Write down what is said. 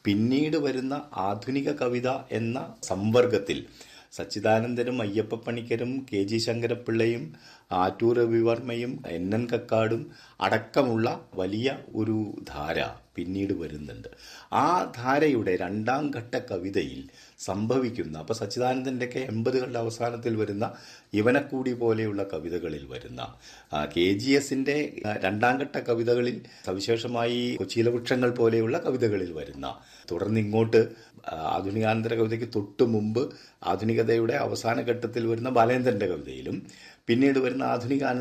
പിന്നീട് വരുന്ന ആധുനിക കവിത എന്ന സംവർഗത്തിൽ സച്ചിദാനന്ദനും അയ്യപ്പ പണിക്കരും കെ ജി ശങ്കരപ്പിള്ളയും ആറ്റൂർ രവിവർമ്മയും എൻ എൻ കക്കാടും അടക്കമുള്ള വലിയ ഒരു ധാര പിന്നീട് വരുന്നുണ്ട് ആ ധാരയുടെ രണ്ടാം ഘട്ട കവിതയിൽ സംഭവിക്കുന്ന അപ്പോൾ സച്ചിദാനന്ദൻ്റെയൊക്കെ എൺപതുകളുടെ അവസാനത്തിൽ വരുന്ന ഇവനക്കൂടി പോലെയുള്ള കവിതകളിൽ വരുന്ന കെ ജി എസിൻ്റെ രണ്ടാം ഘട്ട കവിതകളിൽ സവിശേഷമായി കൊച്ചിയിലെ വൃക്ഷങ്ങൾ പോലെയുള്ള കവിതകളിൽ വരുന്ന തുടർന്ന് ഇങ്ങോട്ട് ആധുനികാനന്തര കവിതയ്ക്ക് തൊട്ട് മുമ്പ് ആധുനികതയുടെ അവസാന ഘട്ടത്തിൽ വരുന്ന ബാലേന്ദ്രന്റെ കവിതയിലും പിന്നീട് വരുന്ന ആധുനിക